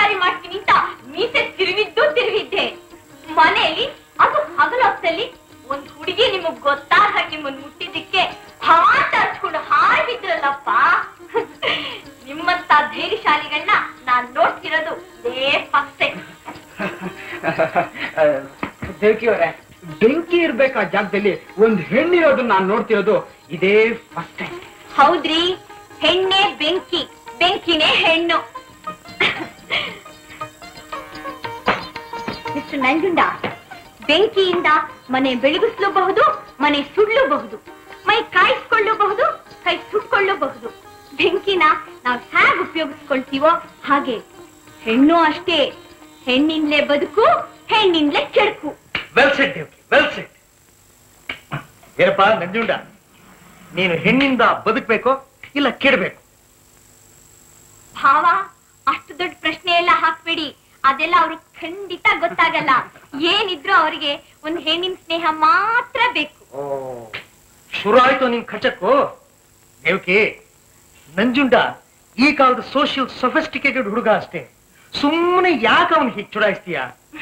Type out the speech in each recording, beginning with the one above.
ಕಿಲಾರಿ ಮಾಡ್ತೀನಿ ಅಂತ ಮೀಸೆ ತಿರುವಿದ್ದು ತಿರುವಿದ್ದೆ ಮನೆಯಲ್ಲಿ ಅದು ಹಗಲೊತ್ತಲ್ಲಿ ಒಂದ್ ಹುಡುಗಿ ನಿಮಗ್ ಗೊತ್ತಾದ ಹಾಗೆ ನಿಮ್ಮನ್ ಮುಟ್ಟಿದ್ದಕ್ಕೆ ಹಾಟ್ ಹಚ್ಕೊಂಡು ಹಾರಿದ್ರಲ್ಲಪ್ಪ ನಿಮ್ಮಂತ ಧೈರ್ಯಶಾಲಿಗಳನ್ನ ನಾನ್ ನೋಡ್ತಿರೋದು ಇದೇ ಫಸ್ಟ್ ಟೈಮ್ ದೇವಕಿ ಅವರೇ ಬೆಂಕಿ ಇರ್ಬೇಕು ಆ ಜಾಗದಲ್ಲಿ ಒಂದ್ ಹೆಣ್ಣಿರೋದು ನಾನ್ ನೋಡ್ತಿರೋದು ಇದೇ ಫಸ್ಟ್ ಟೈಮ್ ಹೌದ್ರಿ ಹೆಣ್ಣೆ ಬೆಂಕಿ ಬೆಂಕಿನೇ ಹೆಣ್ಣು ಮಿಸ್ಟರ್ ನಂಜುಂಡ ಬೆಂಕಿಯಿಂದ ಮನೆ ಬೆಳಗಿಸ್ಲೂಬಹುದು ಮನೆ ಸುಡ್ಲೂಬಹುದು ಮೈ ಕಾಯಿಸ್ಕೊಳ್ಳಬಹುದು ಕೈ ಸುಟ್ಕೊಳ್ಳಬಹುದು ಬೆಂಕಿನ ನಾವು ಹೇಗೆ ಉಪಯೋಗಿಸ್ಕೊಳ್ತೀವೋ ಹಾಗೆ ಹೆಣ್ಣು ಅಷ್ಟೇ ಹೆಣ್ಣಿಂದಲೇ ಬದುಕು ಹೆಣ್ಣಿಂದಲೇ ಕೆಡಕು well set Devki well set ಏನಪ್ಪ ನಂಜುಂಡ ನೀನು ಹೆಣ್ಣಿಂದ ಬದುಕ್ಬೇಕು ಇಲ್ಲ ಕೆಡಬೇಕು ಭಾವ ಅಷ್ಟು ದೊಡ್ಡ ಪ್ರಶ್ನೆ ಎಲ್ಲ ಹಾಕ್ಬೇಡಿ ಅದೆಲ್ಲ ಅವ್ರಿಗೆ ಖಂಡಿತ ಗೊತ್ತಾಗಲ್ಲ ಏನಿದ್ರು ಅವರಿಗೆ ಒಂದು ಹೆಣ್ಣಿನ ಸ್ನೇಹ ಮಾತ್ರ ಬೇಕು ಶುರು ಆಯ್ತು ನಿನ್ ಖಚಕ್ಕು ದೇವಕಿ ನಂಜುಂಡ ಈ ಕಾಲದ ಸೋಷಿಯಲ್ ಸೊಫಿಸ್ಟಿಕೇಟೆಡ್ ಹುಡುಗ ಅಷ್ಟೇ ಸುಮ್ಮನೆ ಯಾಕೆ ಅವನು ಹೀಗೆ ಚುಡಾಯಿಸ್ತೀಯ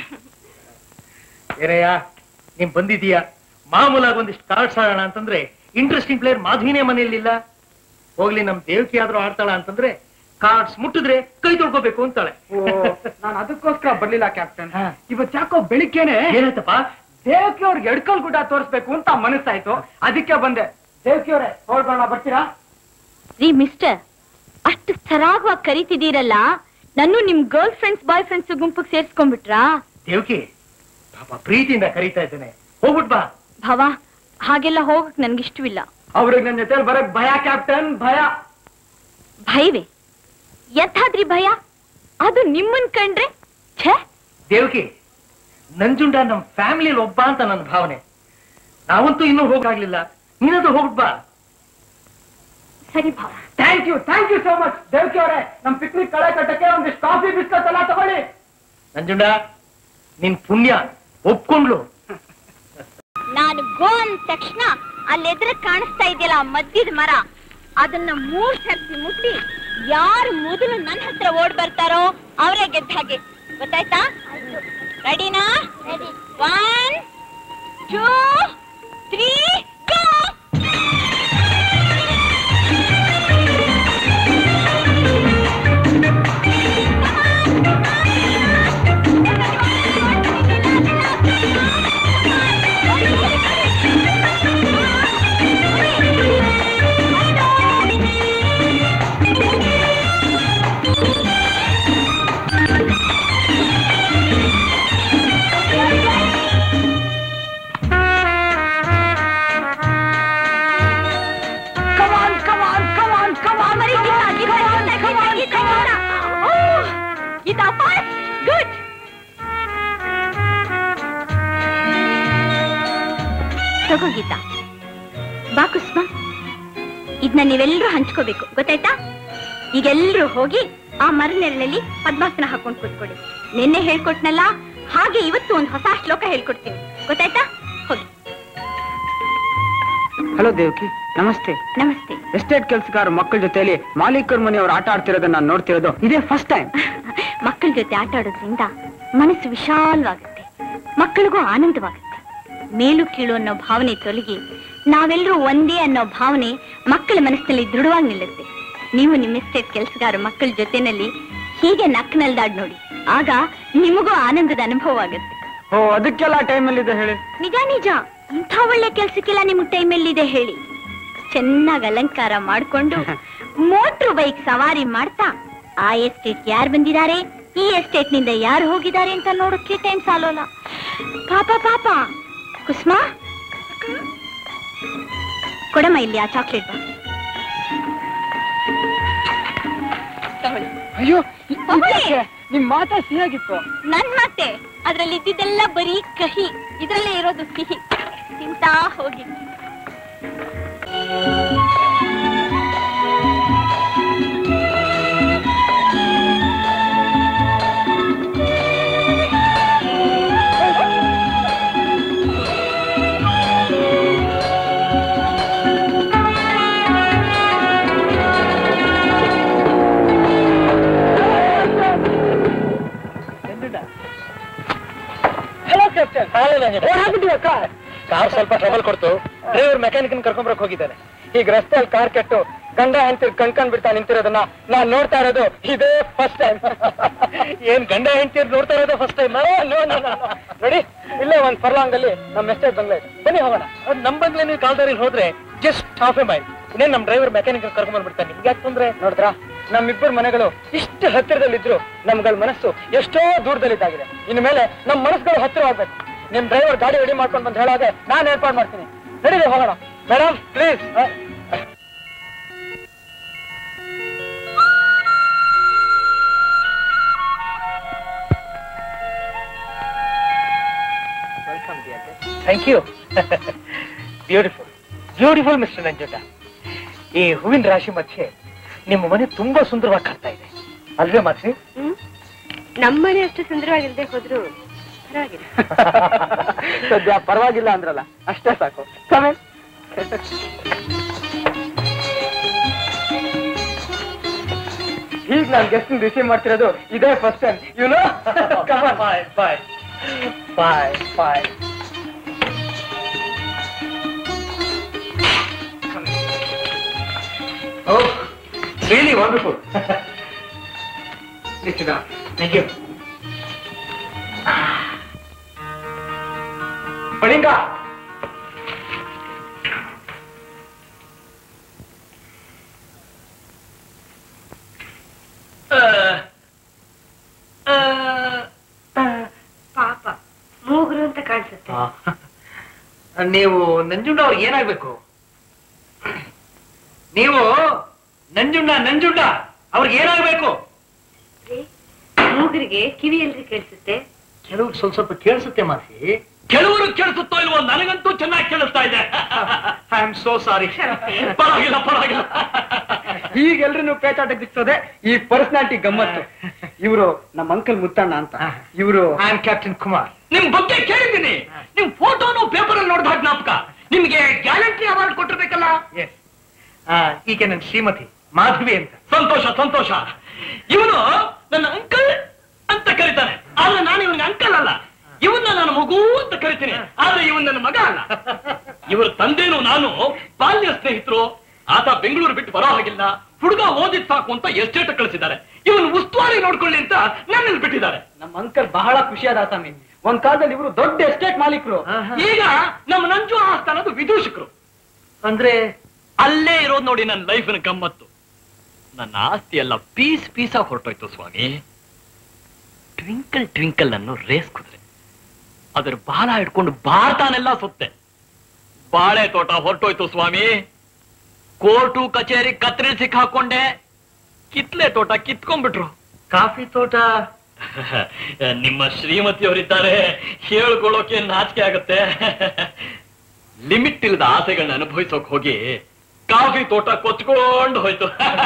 ಏನಯ್ಯ ನೀನ್ ಬಂದಿದೀಯ ಮಾಮೂಲಾಗಿ ಒಂದಿಷ್ಟು ಕಾರ್ಡ್ಸ್ ಆಡೋಣ ಅಂತಂದ್ರೆ ಇಂಟ್ರೆಸ್ಟಿಂಗ್ ಪ್ಲೇಯರ್ ಮಾಧವಿನೇ ಮನೆಯಲ್ಲಿಲ್ಲ ಹೋಗ್ಲಿ ನಮ್ ದೇವಕಿ ಆದ್ರೂ ಆಡ್ತಾಳ ಅಂತಂದ್ರೆ ಕಾರ್ಡ್ಸ್ ಮುಟ್ಟಿದ್ರೆ ಕೈ ತೊಳ್ಕೋಬೇಕು ಅಂತಾಳೆ ನಾನು ಅದಕ್ಕೋಸ್ಕರ ಬರ್ಲಿಲ್ಲ ಕ್ಯಾಪ್ಟನ್ ಹಾ. ಇವತ್ ಯಾಕೋ ಬೆಳಿಗ್ಗೆನೆ ಏನಾಯ್ತಪ್ಪ ದೇವಕಿ ಅವ್ರಿಗೆ ಎಡ್ಕಲ್ ಗುಡ್ಡ ತೋರಿಸ್ಬೇಕು ಅಂತ ಮನಸ್ಸಾಯ್ತು ಅದಕ್ಕೆ ಬಂದೆ ದೇವಕಿ ಅವರೇ ಹೊರಡೋಣ ಬರ್ತೀರಾ ರೀ ಮಿಸ್ಟರ್ ಅಷ್ಟು ಸರಾಗವಾಗಿ ಕರಿತಿದ್ದೀರಲ್ಲ ನಾನು ನಿಮ್ ಗರ್ಲ್ ಫ್ರೆಂಡ್ಸ್ ಬಾಯ್ ಫ್ರೆಂಡ್ಸ್ ಗುಂಪಿಗೆ ಸೇರ್ಸ್ಕೊಂಡ್ಬಿಟ್ರಾ ದೇವಕಿ ಪಾಪ ಪ್ರೀತಿಯಿಂದ ಕರೀತಾ ಇದ್ದೇನೆ ಹೋಗ್ಬಿಟ್ ಬಾ ಭವ ಹಾಗೆಲ್ಲ ಹೋಗಕ್ ನನ್ಗಿಷ್ಟವಿಲ್ಲ ಅವ್ರಿಗೆ ನನ್ನ ಜೊತೆ ಬರಕ್ ಭಯ ಕ್ಯಾಪ್ಟನ್ ಭಯ ಭಯವೇ ಎಂಥಾದ್ರಿ ಭಯ ಅದು ನಿಮ್ಮನ್ ಕಂಡ್ರೆ ಛೇ ದೇವಕಿ ನಂಜುಂಡ ನಮ್ ಫ್ಯಾಮಿಲಿಯಲ್ಲಿ ಒಬ್ಬ ಅಂತ ನನ್ನ ಭಾವನೆ ನಾವಂತೂ ಇನ್ನೂ ಹೋಗಾಗ್ಲಿಲ್ಲ ನೀನಾದ್ರೂ ಹೋಗ್ಬಿಟ್ ಬಾ ಸರಿ ಭಾವ thank you thank you so much Devaki ಅವರೇ ನಮ್ ಪಿಕ್ನಿಕ್ ಕಳೆ ಕಟ್ಟಕ್ಕೆ ಒಂದಿಷ್ಟು ಕಾಫಿ ಬಿಸ್ಕತ್ ಎಲ್ಲ ತಗೊಳ್ಳಿ ನಂಜುಂಡ ನಿನ್ ಪುಣ್ಯ ಒಪ್ಕೊಂಡ್ಲು ನಾನು ಗೋ ಅಂದ ತಕ್ಷಣ ಅಲ್ಲೆದ್ರ ಕಾಣಿಸ್ತಾ ಇದೆಯಲ್ಲ ಆ ಮಧ್ಯದ ಮರ ಅದನ್ನ ಮೂರ್ ಸರ್ತಿ ಮುಟ್ಟಿ ಯಾರು ಮೊದಲು ನನ್ನ ಹತ್ರ ಓಡ್ ಬರ್ತಾರೋ ಅವರೇ ಗೆದ್ದ ಹಾಗೆ ಗೊತ್ತಾಯ್ತಾ ರೆಡಿನಾ one two three go Come on, come on, come on, come on, ಮರಿ come on, Geeta, come on, Geeta, come on, Geeta, come on. Geeta. ಓ, ಗೀತಾ ಫಾಸ್ಟ್ ಗುಡ್ ತಗೋ ಗೀತಾ ಬಾ ಕುಸ್ಮ ಇದನ್ನ ನೀವೆಲ್ಲರೂ ಹಂಚ್ಕೋಬೇಕು ಗೊತ್ತಾಯ್ತಾ ಈಗೆಲ್ಲರೂ ಹೋಗಿ ಆ ಮರ ನೆರಳಲ್ಲಿ ಪದ್ಮಾಸನ ಹಾಕೊಂಡು ಕೂತ್ಕೊಳ್ಳಿ ನಿನ್ನೆ ಹೇಳ್ಕೊಟ್ನಲ್ಲ ಹಾಗೆ ಇವತ್ತು ಒಂದು ಹೊಸ ಶ್ಲೋಕ ಹೇಳ್ಕೊಡ್ತೀನಿ ಗೊತ್ತಾಯ್ತಾ ಹೋಗಿ ಹಲೋ ದೇವಕಿ ನಮಸ್ತೆ ನಮಸ್ತೆ ಎಸ್ಟೇಟ್ ಕೆಲಸಗಾರ ಮಕ್ಕಳ ಜೊತೆಲಿ ಮಾಲೀಕರ ಮನೆಯವ್ರು ಆಟ ಆಡ್ತಿರೋದನ್ನ ನಾನು ನೋಡ್ತಿರೋದು ಇದೇ ಫಸ್ಟ್ ಟೈಮ್ ಮಕ್ಕಳ ಜೊತೆ ಆಟ ಆಡೋದ್ರಿಂದ ಮನಸ್ಸು ವಿಶಾಲವಾಗುತ್ತೆ ಮಕ್ಕಳಿಗೂ ಆನಂದವಾಗುತ್ತೆ ಮೇಲು ಕೀಳು ಅನ್ನೋ ಭಾವನೆ ತೊಲಗಿ ನಾವೆಲ್ಲರೂ ಒಂದೇ ಅನ್ನೋ ಭಾವನೆ ಮಕ್ಕಳ ಮನಸ್ಸಿನಲ್ಲಿ ದೃಢವಾಗಿ ನಿಲ್ಲುತ್ತೆ ನೀವು ನಿಮ್ಮ ಎಸ್ಟೇಟ್ ಕೆಲಸಗಾರ ಮಕ್ಕಳ ಜೊತೆನಲ್ಲಿ ಹೀಗೆ ನಕ್ಕನಲ್ದಾಡ್ ನೋಡಿ ಆಗ ನಿಮಗೂ ಆನಂದದ ಅನುಭವ ಆಗುತ್ತೆ ಓ ಅದಕ್ಕೆಲ್ಲ ಟೈಮಲ್ಲಿ ಇದೆ ಹೇಳಿ ನಿಜ ನಿಜ ಇಂಥ ಒಳ್ಳೆ ಕೆಲ್ಸಕ್ಕೆಲ್ಲ ನಿಮ್ಗೆ ಟೈಮ್ ಎಲ್ಲಿದೆ ಹೇಳಿ ಚೆನ್ನಾಗಿ ಅಲಂಕಾರ ಮಾಡ್ಕೊಂಡು ಮೋಟ್ರ್ ಬೈಕ್ ಸವಾರಿ ಮಾಡ್ತಾ ಆ ಎಸ್ಟೇಟ್ ಯಾರು ಬಂದಿದ್ದಾರೆ ಈ ಎಸ್ಟೇಟ್ ನಿಂದ ಯಾರು ಹೋಗಿದ್ದಾರೆ ಅಂತ ನೋಡೋಕೆ ಟೈಮ್ ಸಾಲೋಲ್ಲ ಪಾಪ ಪಾಪ ಕುಸ್ಮಾ ಕೊಡಮ್ಮ ಇಲ್ಲಿ ಆ ಚಾಕ್ಲೇಟ್ ಬಾ ತಗೊಳ್ಳಿ ಅಯ್ಯೋ ತಗೊಳ್ಳಿ. ನಿಮ್ ಮಾತಾ ಸಿಹಿಯಾಗಿತ್ತು ನನ್ ಮಾತೆ ಅದ್ರಲ್ಲಿ ಇದ್ದಿದ್ದೆಲ್ಲ ಬರೀ ಕಹಿ ಇದ್ರಲ್ಲೇ ಇರೋದು ಸಿಹಿ ತಿಂತಾ ಹೋಗಿ ಕಾರ್ ಸ್ವಲ್ಪ ಟ್ರಬಲ್ ಕೊಡ್ತು ಡ್ರೈವರ್ ಮೆಕ್ಯಾನಿಕ್ ಕರ್ಕೊಂಡ್ಬರಕ್ ಹೋಗಿದ್ದಾನೆ ಈಗ ರಸ್ತೆಯಲ್ಲಿ ಕಾರ್ ಕೆಟ್ಟು ಗಂಡ ಹೆಂಡತಿ ಕಣ್ಕೊಂಡ್ ಬಿಡ್ತಾ ನಿಂತಿರೋದನ್ನ ನಾನ್ ನೋಡ್ತಾ ಇರೋದು ಇದೇ ಫಸ್ಟ್ ಟೈಮ್ ಏನ್ ಗಂಡ ಹೆಂಡತಿ ನೋಡ್ತಾ ಇರೋದು ಫಸ್ಟ್ ಟೈಮ್ ನೋಡಿ ಇಲ್ಲೇ ಒಂದ್ ಫರ್ಲಾಂಗ್ ಅಲ್ಲಿ ನಮ್ಮ ಎಸ್ಟೇಟ್ ಬಂಗ್ಲೆ ಇದೆ ಬನ್ನಿ ಹೋಗೋಣ ನಮ್ ಬಂಗ್ಲೆ ನೀವು ಕಾಲ್ದಾರಿಲಿ ಹೋದ್ರೆ ಜಸ್ಟ್ ಹಾಫ್ ಎ ಮೈಲ್ ಇನ್ನೇನ್ ನಮ್ ಡ್ರೈವರ್ ಮೆಕ್ಯಾನಿಕ್ ಕರ್ಕೊಂಡ್ ಬಂದ್ಬಿಡ್ತಾನೆ ನಿಮ್ಗೆ ಯಾಕೆ ತೊಂದ್ರೆ ನೋಡಿದ್ರ ನಮ್ಮಿಬ್ಬರ ಮನೆಗಳು ಇಷ್ಟು ಹತ್ತಿರದಲ್ಲಿದ್ರು ನಮ್ಗಳ ಮನಸ್ಸು ಎಷ್ಟೋ ದೂರದಲ್ಲಿದ್ದಾಗಿದೆ ಇನ್ನು ಮೇಲೆ ನಮ್ಮ ಮನಸ್ಸುಗಳು ಹತ್ತಿರವಾಗ್ಬೇಕು ನಿಮ್ ಡ್ರೈವರ್ ಗಾಡಿ ರೆಡಿ ಮಾಡ್ಕೊಂಡು ಬಂದು ಹೇಳಾಗೆ ನಾನು ಏರ್ಪಾಡು ಮಾಡ್ತೀನಿ ನಡೀರಿ ಹೋಗೋಣ madam please welcome thank you beautiful beautiful mister Nanjunda ಈ ಹೂವಿನ ರಾಶಿ ಮಧ್ಯೆ ನಿಮ್ಮ ಮನೆ ತುಂಬಾ ಸುಂದರವಾಗಿ ಕಾಣ್ತಾ ಇದೆ ಅಲ್ವೇ ಮಾತ್ರಿ ನಮ್ಮನೆ ಅಷ್ಟು ಸುಂದರವಾಗಿಲ್ಲದೆ ಹೋದ್ರು ಪರವಾಗಿಲ್ಲ ಸದ್ಯ ಪರವಾಗಿಲ್ಲ ಅಂದ್ರಲ್ಲ ಅಷ್ಟೇ ಸಾಕು ಕಮೆ ಈಗ ನಾನು ಗೆಸ್ಟ್ ರಿಸೀವ್ ಮಾಡ್ತಿರೋದು ಇದೇ first time you know bye bye bye bye Oh, really wonderful. Nichida. Thank you ಮಳಿಂಗ ಪಾಪ ಮೂಗರು ಅಂತ ಕಾಣಿಸುತ್ತೆ ನೀವು ನಂಜುಂಡ ಅವ್ರಿಗೆ ಏನಾಗ್ಬೇಕು ನೀವು ನಂಜುಂಡ ನಂಜುಂಡ ಅವ್ರಿಗೆ ಏನಾಗ್ಬೇಕು ಮೂಗರಿಗೆ ಕಿವಿ ಎಲ್ರಿ ಕೇಳಿಸುತ್ತೆ ಕೆಲವ್ರು ಸ್ವಲ್ಪ ಸ್ವಲ್ಪ ಕೇಳಿಸುತ್ತೆ ಮಾಸಿ ಕೆಲವರು ಕೇಳಿಸುತ್ತೋ ಇಲ್ವೋ ನನಗಂತೂ ಚೆನ್ನಾಗಿ ಕೇಳಿಸ್ತಾ ಇದೆ ಐ ಆಮ್ ಸೋ ಸಾರಿ ಪರವಾಗಿಲ್ಲ ಪರವಾಗಿಲ್ಲ ಹೀಗೆಲ್ರೂ ಪೇಚಾಟ ದಿಕ್ಸೋದೆ ಈ ಪರ್ಸನಾಲಿಟಿ ಗಮ್ಮತ್ತು ಇವರು ನಮ್ಮ ಅಂಕಲ್ ಮುತ್ತಣ್ಣ ಅಂತ ಇವರು ಐ ಆಮ್ ಕ್ಯಾಪ್ಟನ್ ಕುಮಾರ್ ನಿಮ್ ಬಗ್ಗೆ ಕೇಳಿದ್ದೀನಿ ನಿಮ್ ಫೋಟೋನು ಪೇಪರ್ ಅಲ್ಲಿ ನೋಡಿದ ಜ್ಞಾಪಕ ನಿಮ್ಗೆ ಗ್ಯಾರಂಟಿ ಅವಾರ್ಡ್ ಕೊಟ್ಟಿರ್ಬೇಕಲ್ಲ ಎಸ್ ಈಕೆ ನನ್ನ ಶ್ರೀಮತಿ ಮಾಧವಿ ಅಂತ ಸಂತೋಷ ಸಂತೋಷ ಇವನು ನನ್ನ ಅಂಕಲ್ ಅಂತ ಕರೀತಾನೆ ಆದ್ರೆ ನಾನು ಇವನಿಗೆ ಅಂಕಲ್ ಅಲ್ಲ ಇವನ್ನ ನನ್ನ ಮಗು ಅಂತ ಕರಿತೀನಿ ಆದ್ರೆ ಇವನ್ ನನ್ನ ಮಗ ಅಲ್ಲ ಇವರ ತಂದೆನೂ ನಾನು ಬಾಲ್ಯ ಸ್ನೇಹಿತರು ಆತ ಬೆಂಗಳೂರು ಬಿಟ್ಟು ಬರೋ ಹಾಗಿಲ್ಲ ಹುಡುಗ ಓದಿದ್ ಸಾಕು ಅಂತ ಎಸ್ಟೇಟ್ ಕಳಿಸಿದ್ದಾರೆ ಇವನ್ ಉಸ್ತುವಾರಿ ನೋಡ್ಕೊಳ್ಳಿ ಅಂತ ನನ್ನಲ್ಲಿ ಬಿಟ್ಟಿದ್ದಾರೆ ನಮ್ಮ ಅಂಕಲ್ ಬಹಳ ಖುಷಿಯಾದ ಆಸಾಮಿ ಒಂದ್ ಕಾಲದಲ್ಲಿ ಇವರು ದೊಡ್ಡ ಎಸ್ಟೇಟ್ ಮಾಲೀಕರು ಈಗ ನಮ್ಮ ನಂಜು ಆಸ್ಥಾನದ ವಿದೂಷಕರು ಅಂದ್ರೆ ಅಲ್ಲೇ ಇರೋದು ನೋಡಿ ನನ್ನ ಲೈಫಿನ ಗಮ್ಮತ್ತು ನನ್ನ ಆಸ್ತಿ ಎಲ್ಲ ಪೀಸ್ ಪೀಸಾಗಿ ಹೊರಟೋಯ್ತು ಸ್ವಾಮಿ ಟ್ವಿಂಕಲ್ ಟ್ವಿಂಕಲ್ ಅನ್ನು ರೇಸ್ ಕುದುರೆ ಅದರ ಬಾಲ ಹಿಡ್ಕೊಂಡು ಬಾರ್ತಾನೆಲ್ಲ ಸುತ್ತೆ ಬಾಳೆ ತೋಟ ಹೊರಟೋಯ್ತು ಸ್ವಾಮಿ ಕೋರ್ಟು ಕಚೇರಿ ಕತ್ರಿ ಸಿಕ್ಕಾಕೊಂಡೆ ಕಿತ್ಲೆ ತೋಟ ಕಿತ್ಕೊಂಡ್ಬಿಟ್ರು ಕಾಫಿ ತೋಟ ನಿಮ್ಮ ಶ್ರೀಮತಿಯವರಿದ್ದಾರೆ ಹೇಳ್ಕೊಳ್ಳೋಕೆ ನಾಚಿಕೆ ಆಗತ್ತೆ ಲಿಮಿಟ್ ಇಲ್ಲದ ಆಸೆಗಳನ್ನ ಅನುಭವಿಸೋಕ್ ಹೋಗಿ ಕಾಫಿ ತೋಟ ಕೊಚ್ಕೊಂಡು ಹೋಯ್ತು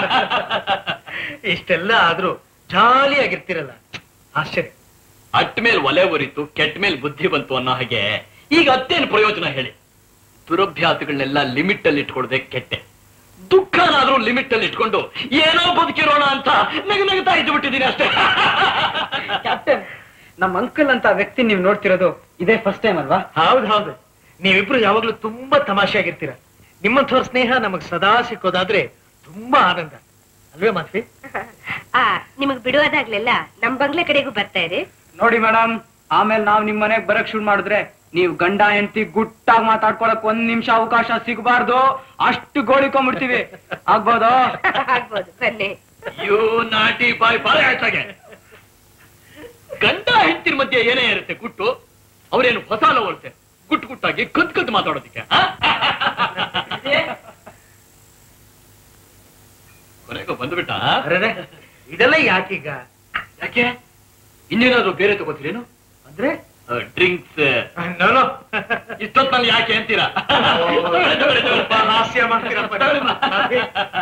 ಇಷ್ಟೆಲ್ಲ ಆದ್ರೂ ಜಾಲಿಯಾಗಿರ್ತಿರಲ್ಲ ಆಶ್ಚರ್ಯ ಅಟ್ ಮೇಲ್ ಒಲೆ ಉರಿತು ಕೆಟ್ಟ ಮೇಲ್ ಬುದ್ಧಿ ಬಂತು ಅನ್ನೋ ಹಾಗೆ ಈಗ ಅತ್ತೇನು ಪ್ರಯೋಜನ ಹೇಳಿ ದುರಭ್ಯಾಸಗಳನ್ನೆಲ್ಲ ಲಿಮಿಟ್ ಅಲ್ಲಿ ಇಟ್ಕೊಳ್ದೆ ಕೆಟ್ಟೆ ದುಃಖನಾದ್ರೂ ಲಿಮಿಟ್ ಅಲ್ಲಿ ಇಟ್ಕೊಂಡು ಏನೋ ಬದುಕಿರೋಣ ಅಂತ ನಗ ನಗ್ತಾ ಇದ್ದು ಬಿಟ್ಟಿದ್ದೀನಿ ಅಷ್ಟೇ ಕ್ಯಾಪ್ಟನ್ ನಮ್ಮ ಅಂಕಲ್ ಅಂತ ವ್ಯಕ್ತಿ ನೀವು ನೋಡ್ತಿರೋದು ಇದೇ ಫಸ್ಟ್ ಟೈಮ್ ಅಲ್ವಾ ಹೌದು ಹೌದು ನೀವಿಬ್ರು ಯಾವಾಗ್ಲೂ ತುಂಬಾ ತಮಾಷೆಯಾಗಿರ್ತೀರ ನಿಮ್ಮಂಥವ್ರ ಸ್ನೇಹ ನಮಗ್ ಸದಾ ಸಿಕ್ಕೋದಾದ್ರೆ ತುಂಬಾ ಆನಂದ ಅಲ್ವೇ ಮಾಧವಿ ಆ ನಿಮಗ್ ಬಿಡುವಾದಾಗ್ಲೆಲ್ಲ ನಮ್ ಬಂಗ್ಲೆ ಕಡೆಗೂ ಬರ್ತಾ ಇರಿ ನೋಡಿ ಮೇಡಮ್ ಆಮೇಲೆ ನಾವ್ ನಿಮ್ ಮನೆಗ್ ಬರಕ್ ಶುರು ಮಾಡಿದ್ರೆ ನೀವು ಗಂಡ ಹೆಂಡತಿ ಗುಟ್ಟಾಗಿ ಮಾತಾಡ್ಕೊಳಕ್ ಒಂದ್ ನಿಮಿಷ ಅವಕಾಶ ಸಿಗಬಾರ್ದು ಅಷ್ಟು ಗೋಳಿಕೊಂಡ್ಬಿಡ್ತೀವಿ ಆಗ್ಬೋದೋ ಆಗ್ಬೋದು ಬನ್ನಿ ಅಯ್ಯೋ ನಾಟಿ ಬಾಯ್ ಬಾಳೆ ಆಯ್ತಾಗೆ ಗಂಡ ಹೆಂಡತಿರ ಮಧ್ಯೆ ಏನೇ ಇರುತ್ತೆ ಗುಟ್ಟು ಅವ್ರೇನು ಹೊಸ ಲವರ್ಸೆ ಗುಟ್ಟು ಗುಟ್ಟಾಗಿ ಕದ್ ಕದ್ ಮಾತಾಡೋದಿಕ್ಕೆ ಆ? ಕೊನೆಗೂ ಬಂದ್ಬಿಟ್ಟ ಅರೆರೆ, ಇದೆಲ್ಲ ಯಾಕೀಗ ಯಾಕೆ ಇನ್ನೇನಾದ್ರೂ ಬೇರೆ ತಗೋತೀರೇನು ಅಂದ್ರೆ ಡ್ರಿಂಕ್ಸ್ ನಾನು ಇಷ್ಟೊತ್ತಲ್ಲಿ ಯಾಕೆ ಅಂತೀರಾ ತಗೊಳ್ಳಿ, ತಗೊಳ್ಳಿ, ತಗೊಳ್ಳಿ. ಹಾಸ್ಯ ಮಾಡ್ತೀರಪ್ಪ ಮಾಧವಿ.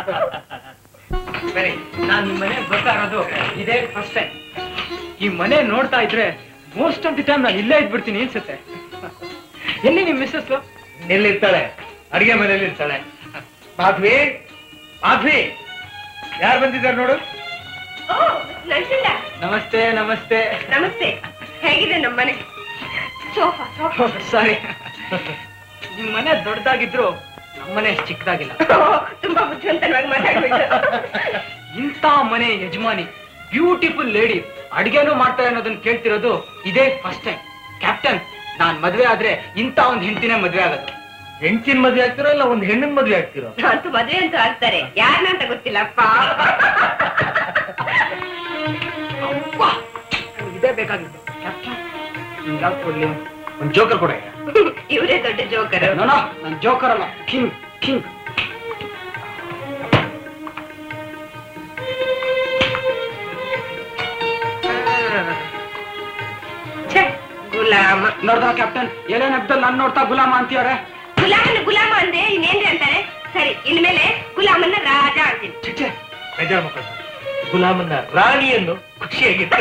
ಸರಿ ನಾನ್ ನಿಮ್ ಮನೆ ಬರ್ತಾ ಇರೋದು ಇದೇ ಫಸ್ಟ್ ಟೈಮ್ ಈ ಮನೆ ನೋಡ್ತಾ ಇದ್ರೆ ಮೋಸ್ಟ್ ಆಫ್ ದಿ ಟೈಮ್ ನಾನು ಇಲ್ಲೇ ಇದ್ಬಿಡ್ತೀನಿ ಅನ್ಸುತ್ತೆ ಎಲ್ಲಿ ನಿಮ್ ಮಿಸ್ಸಸ್ ಎಲ್ಲಿರ್ತಾಳೆ ಅಡಿಗೆ ಮನೆಯಲ್ಲಿ ಇರ್ತಾಳೆ ಮಾಧವಿ ಮಾಧವಿ ಯಾರು ಬಂದಿದ್ದಾರೆ ನೋಡು ನರಸಿಂಹ ನಮಸ್ತೆ ನಮಸ್ತೆ ನಮಸ್ತೆ ಹೇಗಿದೆ ನಮ್ಮನೆ ಸೋಫಾ ಸೋಫಾ ಸಾರಿ ನಿಮ್ ಮನೆ ದೊಡ್ಡದಾಗಿದ್ರು ನಮ್ಮನೆ ಅಷ್ಟ್ ಚಿಕ್ಕದಾಗಿಲ್ಲ ತುಂಬಾ ಬುದ್ಧಿವಂತನವಾಗಿ ಮಾತಾಡ್ಬಿಟ್ಟು ಇಂಥ ಮನೆ ಯಜಮಾನಿ ಬ್ಯೂಟಿಫುಲ್ ಲೇಡಿ ಅಡ್ಗೆನೂ ಮಾಡ್ತಾರೆ ಅನ್ನೋದನ್ನ ಕೇಳ್ತಿರೋದು ಇದೇ ಫಸ್ಟ್ ಟೈಮ್ ಕ್ಯಾಪ್ಟನ್ ನಾನ್ ಮದ್ವೆ ಆದ್ರೆ ಇಂಥ ಒಂದ್ ಹೆಂಡತಿನೇ ಮದ್ವೆ ಆಗೋದು ಹೆಂಡತಿನ ಮದ್ವೆ ಆಗ್ತಿರೋ ಇಲ್ಲ ಒಂದ್ ಹೆಣ್ಣಿನ ಮದ್ವೆ ಆಗ್ತಿರೋ ಅಂತೂ ಮದ್ವೆ ಅಂತೂ ಆಗ್ತಾರೆ ಯಾರನ್ನ ಅಂತ ಗೊತ್ತಿಲ್ಲಪ್ಪ ಅಬ್ಬಾ! ನಂಗ್ ಇದೇ ಬೇಕಾಗಿತ್ತು ಕ್ಯಾಪ್ಟನ್ ನಿಮ್ಗ್ ಯಾವ್ದ್ ಕೊಡ್ಲಿ ಒಂದ್ ಜೋಕರ್ ಕೊಡ ಇವರೇ ದೊಡ್ಡ ಜೋಕರ್ ನೋನೋ ನನ್ ಜೋಕರ್ ಅಲ್ಲ ಕಿಂಗ್ ಕಿಂಗ್ ಗುಲಾಮ ನೋಡ್ದ ಕ್ಯಾಪ್ಟನ್ ಎಲೇನ್ ಹಬ್ಬದಲ್ಲಿ ನನ್ ನೋಡ್ತಾ ಗುಲಾಮ ಅಂತೀವ್ರೆ ಗುಲಾಮನ ಗುಲಾಮ ಅಂದೆ ಇನ್ನೇನ್ರಿ ಅಂತಾರೆ ಸರಿ ಇನ್ಮೇಲೆ ಗುಲಾಮನ್ನ ರಾಜ ಅಂತೀನಿ ಚಿಚ್ಚೆ ಬೇಜಾರ್ ಮಕ್ಕಳ ಗುಲಾಮನ್ನ ರಾಣಿಯನ್ನು ಖುಷಿಯಾಗಿತ್ತು